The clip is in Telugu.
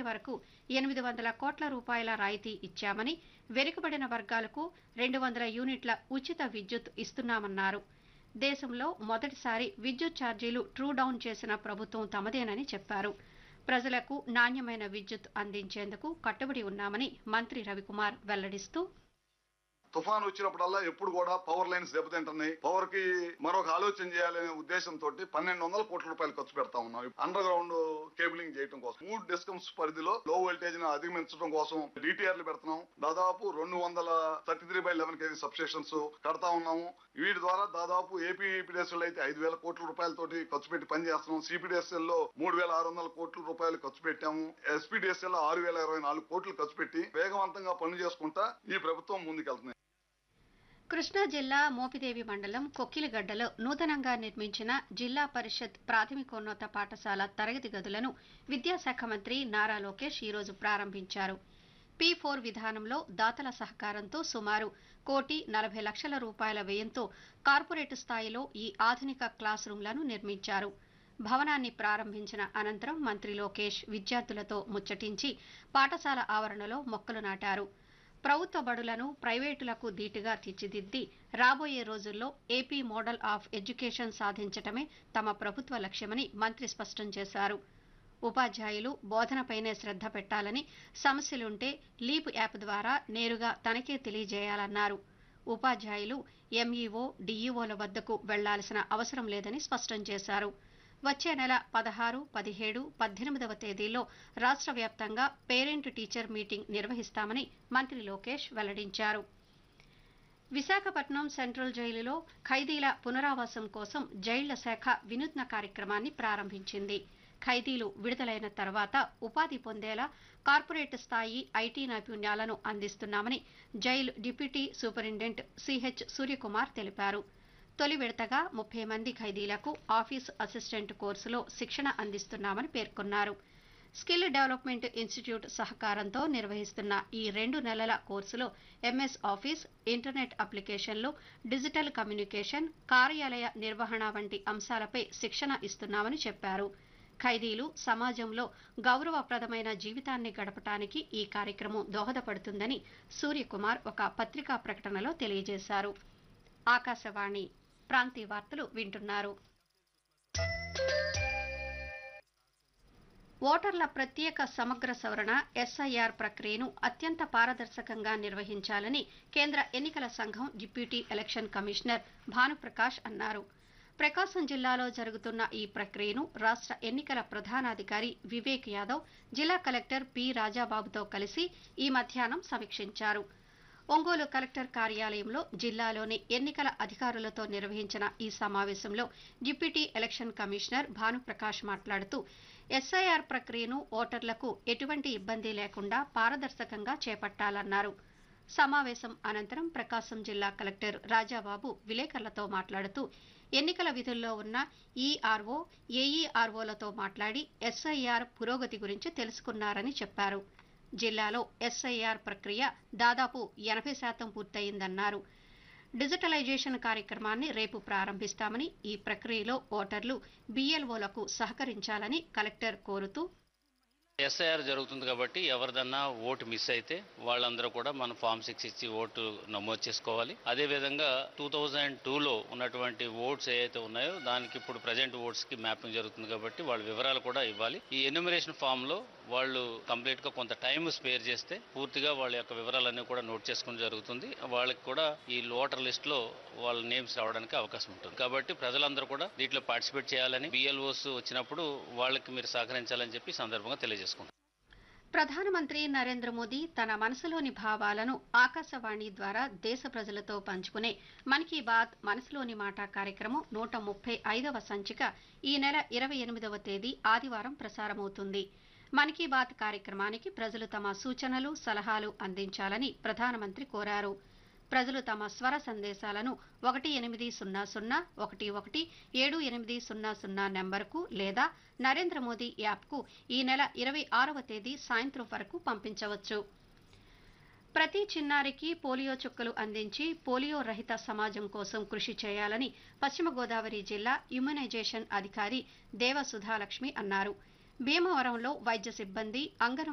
వరకు ఎనిమిది వందల కోట్ల రూపాయల రాయితీ ఇచ్చామని వెనుకబడిన వర్గాలకు రెండు వందల యూనిట్ల ఉచిత విద్యుత్ ఇస్తున్నామన్నారు దేశంలో మొదటిసారి విద్యుత్ ఛార్జీలు ట్రూ డౌన్ చేసిన ప్రభుత్వం తమదేనని చెప్పారు ప్రజలకు నాణ్యమైన విద్యుత్ అందించేందుకు కట్టుబడి ఉన్నామని మంత్రి రవికుమార్ వెల్లడిస్తూ తుఫాన్ వచ్చినప్పుడల్లా ఎప్పుడు కూడా పవర్ లైన్స్ దెబ్బతింటున్నాయి పవర్ కి మరొక ఆలోచన చేయాలనే ఉద్దేశంతో పన్నెండు వందల కోట్ల రూపాయలు ఖర్చు పెడతా ఉన్నాం అండర్ గ్రౌండ్ కేబులింగ్ చేయడం కోసం మూడు డిస్కమ్స్ పరిధిలో లో వోల్టేజ్ ను అధిగమించడం కోసం డిటిఆర్లు పెడుతున్నాం దాదాపు రెండు వందల thirty three by eleven KG substations కడతా ఉన్నాము వీటి ద్వారా దాదాపు ఏపీ ఈపీడీఎస్ఎల్ అయితే ఐదు వేల కోట్ల రూపాయలతోటి ఖర్చు పెట్టి పని చేస్తున్నాం సిపిడిఎస్ఎల్ లో మూడు వేల ఆరు వందల కోట్ల రూపాయలు ఖర్చు పెట్టాము ఎస్పీడీఎస్ఎల్ ఆరు వేల ఇరవై నాలుగు కోట్లు ఖర్చు పెట్టి వేగవంతంగా పనులు చేసుకుంటా ఈ ప్రభుత్వం ముందుకెళ్తుంది కృష్ణా జిల్లా మోపిదేవి మండలం కొక్కిలిగడ్డలో నూతనంగా నిర్మించిన జిల్లా పరిషత్ ప్రాథమికోన్నత పాఠశాల తరగతి గదులను విద్యాశాఖ మంత్రి నారా లోకేష్ ఈరోజు ప్రారంభించారు పీ ఫోర్ విధానంలో దాతల సహకారంతో సుమారు కోటి నలభై లక్షల రూపాయల వ్యయంతో కార్పొరేట్ స్థాయిలో ఈ ఆధునిక క్లాస్ రూంలను నిర్మించారు భవనాన్ని ప్రారంభించిన అనంతరం మంత్రి లోకేష్ విద్యార్థులతో ముచ్చటించి పాఠశాల ఆవరణలో మొక్కలు నాటారు ప్రభుత్వ బడులను ప్రైవేటులకు ధీటుగా తీర్చిదిద్ది రాబోయే రోజుల్లో ఏపీ మోడల్ ఆఫ్ ఎడ్యుకేషన్ సాధించటమే తమ ప్రభుత్వ లక్ష్యమని మంత్రి స్పష్టం చేశారు ఉపాధ్యాయులు బోధనపైనే శ్రద్ధ పెట్టాలని సమస్యలుంటే లీప్ యాప్ ద్వారా నేరుగా తనకే తెలియజేయాలన్నారు ఉపాధ్యాయులు ఎంఈఓ డీఈఓల వద్దకు వెళ్లాల్సిన అవసరం లేదని స్పష్టం చేశారు వచ్చే నెల పదహారు పదిహేడు పద్దెనిమిదవ తేదీల్లో రాష్ట్ర వ్యాప్తంగా పేరెంట్ టీచర్ మీటింగ్ నిర్వహిస్తామని మంత్రి లోకేష్ వెల్లడించారు విశాఖపట్నం సెంట్రల్ జైలులో ఖైదీల పునరావాసం కోసం జైళ్ల శాఖ వినూత్న కార్యక్రమాన్ని ప్రారంభించింది ఖైదీలు విడుదలైన తర్వాత ఉపాధి పొందేలా కార్పొరేట్ స్థాయి ఐటీ నైపుణ్యాలను అందిస్తున్నామని jail deputy superintendent CH Suryakumar తెలిపారు తొలి విడతగా ముప్పై మంది ఖైదీలకు ఆఫీస్ అసిస్టెంట్ కోర్సులో శిక్షణ అందిస్తున్నామని పేర్కొన్నారు స్కిల్ డెవలప్మెంట్ ఇన్స్టిట్యూట్ సహకారంతో నిర్వహిస్తున్న ఈ రెండు నెలల కోర్సులో ఎంఎస్ ఆఫీస్ ఇంటర్నెట్ అప్లికేషన్లు డిజిటల్ కమ్యూనికేషన్ కార్యాలయ నిర్వహణ వంటి అంశాలపై శిక్షణ ఇస్తున్నామని చెప్పారు ఖైదీలు సమాజంలో గౌరవప్రదమైన జీవితాన్ని గడపటానికి ఈ కార్యక్రమం దోహదపడుతుందని సూర్యకుమార్ ఒక పత్రికా ప్రకటనలో తెలియజేశారు ఆకాశవాణి ప్రాంతీయ వార్తలు వింటున్నారు ఓటర్ల ప్రత్యేక సమగ్ర సవరణ ఎస్ఐఆర్ ప్రక్రియను అత్యంత పారదర్శకంగా నిర్వహించాలని కేంద్ర ఎన్నికల సంఘం డిప్యూటీ ఎలక్షన్ కమిషనర్ భానుప్రకాష్ అన్నారు ప్రకాశం జిల్లాలో జరుగుతున్న ఈ ప్రక్రియను రాష్ట్ర ఎన్నికల ప్రధానాధికారి వివేక్ యాదవ్ జిల్లా కలెక్టర్ పి రాజాబాబుతో కలిసి ఈ మధ్యాహ్నం సమీక్షించారు ఒంగోలు కలెక్టర్ కార్యాలయంలో జిల్లాలోని ఎన్నికల అధికారులతో నిర్వహించిన ఈ సమావేశంలో డిప్యూటీ ఎలక్షన్ కమిషనర్ భానుప్రకాష్ మాట్లాడుతూ ఎస్ఐఆర్ ప్రక్రియను ఓటర్లకు ఎటువంటి ఇబ్బంది లేకుండా పారదర్శకంగా చేపట్టాలన్నారు సమావేశం అనంతరం ప్రకాశం జిల్లా కలెక్టర్ రాజాబాబు విలేకరులతో మాట్లాడుతూ ఎన్నికల విధుల్లో ఉన్న ఈఆర్ఓ ఏఈఆర్ఓలతో మాట్లాడి ఎస్ఐఆర్ పురోగతి గురించి తెలుసుకున్నారని చెప్పారు జిల్లాలో ఎస్ఐఆర్ ప్రక్రియ దాదాపు ఎనభై శాతం పూర్తయిందన్నారు డిజిటలైజేషన్ కార్యక్రమాన్ని రేపు ప్రారంభిస్తామని ఈ ప్రక్రియలో ఓటర్లు బీఎల్ఓలకు సహకరించాలని కలెక్టర్ కోరుతూ ఎస్ఐఆర్ జరుగుతుంది కాబట్టి ఎవరిదన్నా ఓటు మిస్ అయితే వాళ్ళందరూ కూడా మన ఫామ్ సిక్స్ ఇచ్చి ఓటు నమోదు చేసుకోవాలి అదే విధంగా టూ థౌజండ్ టూలో ఉన్నటువంటి ఓట్స్ ఏవైతే ఉన్నాయో దానికి ఇప్పుడు ప్రజెంట్ ఓట్స్ కి మ్యాపింగ్ జరుగుతుంది కాబట్టి వాళ్ళ వివరాలు కూడా ఇవ్వాలి ఈ ఎన్యూమరేషన్ ఫామ్ లో వాళ్ళు కంప్లీట్ గా కొంత టైం స్పేర్ చేస్తే పూర్తిగా వాళ్ళ యొక్క వివరాలన్నీ కూడా నోట్ చేసుకోవడం జరుగుతుంది వాళ్ళకి కూడా ఈ ఓటర్ లిస్ట్ లో వాళ్ళ నేమ్స్ రావడానికి అవకాశం ఉంటుంది కాబట్టి ప్రజలందరూ కూడా దీంట్లో పార్టిసిపేట్ చేయాలని బిఎల్ఓస్ వచ్చినప్పుడు వాళ్ళకి మీరు సహకరించాలని చెప్పి ఈ సందర్భంగా తెలియజేసుకుంటాం ప్రధానమంత్రి నరేంద్ర మోదీ తన మనసులోని భావాలను ఆకాశవాణి ద్వారా దేశ ప్రజలతో పంచుకునే మన్ కీ బాత్ మనసులోని మాట కార్యక్రమం నూట ముప్పై ఐదవ సంచిక ఈ నెల ఇరవై ఎనిమిదవ తేదీ ఆదివారం ప్రసారమవుతుంది మన్ కీ బాత్ కార్యక్రమానికి ప్రజలు తమ సూచనలు సలహాలు అందించాలని ప్రధానమంత్రి కోరారు ప్రజలు తమ స్వర సందేశాలను ఒకటి ఎనిమిది సున్నా సున్నా ఒకటి ఒకటి ఏడు ఎనిమిది సున్నా సున్నా నెంబర్కు లేదా నరేంద్ర మోదీ యాప్కు ఈ నెల ఇరవై ఆరవ తేదీ సాయంత్రం వరకు పంపించవచ్చు ప్రతి చిన్నారికి పోలియో చుక్కలు అందించి పోలియో రహిత సమాజం కోసం కృషి చేయాలని పశ్చిమ గోదావరి జిల్లా ఇమ్యునైజేషన్ అధికారి దేవ సుధాలక్ష్మి అన్నారు భీమవరంలో వైద్య సిబ్బంది అంగన్